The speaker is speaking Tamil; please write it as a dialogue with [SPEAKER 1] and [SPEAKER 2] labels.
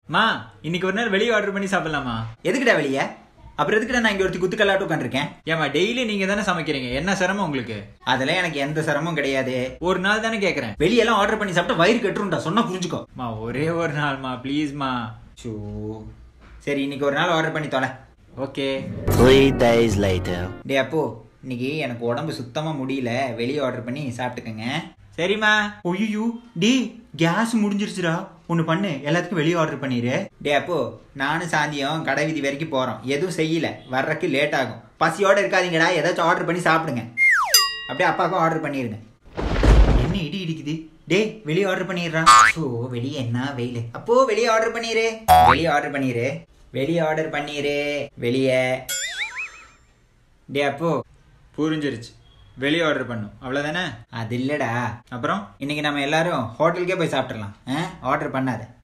[SPEAKER 1] மா இன்னைக்கு ஒரு நாள் வெளியே ஆர்டர் பண்ணி சாப்பிடலாமா
[SPEAKER 2] எதுக்குடா வெளியே அப்புறம் எதுக்குடா நான் இங்க ஒருத்தி குத்துக்கல்லாட்டு உட்காந்துருக்கேன்
[SPEAKER 1] ஏமா டெய்லி நீங்க தானே சமைக்கிறீங்க என்ன சிரமம் உங்களுக்கு
[SPEAKER 2] அதெல்லாம் எனக்கு எந்த சிரமமும் கிடையாது
[SPEAKER 1] ஒரு நாள் தானே கேக்குறேன்
[SPEAKER 2] வெளியெல்லாம் ஆர்டர் பண்ணி சாப்பிட்டா வயிறு கட்டுருண்டா சொன்னா புரிஞ்சுக்கோ
[SPEAKER 1] மா ஒரே ஒரு நாள்மா ப்ளீஸ்மா
[SPEAKER 2] ஷோ சரி இன்னைக்கு ஒரு நாள் ஆர்டர் பண்ணி தொலை
[SPEAKER 1] ஓகே
[SPEAKER 3] Three days later.
[SPEAKER 2] டே அப்போ இன்னைக்கு எனக்கு உடம்பு சுத்தமா முடியல வெளியே ஆர்டர் பண்ணி சாப்பிட்டுக்கங்க
[SPEAKER 1] சரிம்மா
[SPEAKER 2] ஒய்யோ டே கேஸ் முடிஞ்சிருச்சுடா ஒன்று பண்ணு எல்லாத்துக்கும் வெளியே ஆர்டர் பண்ணிடு டே அப்போ நானும் சாந்தியும் கடை வீதி வரைக்கும் போகிறோம் எதுவும் செய்யல வர்றதுக்கு லேட் ஆகும் பசியோட இருக்காதீங்கடா ஏதாச்சும் ஆர்டர் பண்ணி சாப்பிடுங்க அப்படியே அப்பாவுக்கும் ஆர்டர் பண்ணிடுங்க என்ன இடி இடிக்குது டே வெளியே ஆர்டர் பண்ணிடுறா ஸோ வெளியே என்ன வெயில் அப்போ வெளியே ஆர்டர் பண்ணிடு வெளியே ஆர்டர் பண்ணிடு வெளியே ஆர்டர் பண்ணிடு வெளியே டே அப்போ
[SPEAKER 1] புரிஞ்சிருச்சு வெளியே ஆர்டர் பண்ணும் அவ்வளவுதானே
[SPEAKER 2] அது இல்லடா
[SPEAKER 1] அப்புறம்
[SPEAKER 2] இன்னைக்கு நம்ம எல்லாரும் ஹோட்டலுக்கே போய் சாப்பிட்றலாம் ஆர்டர் பண்ணாத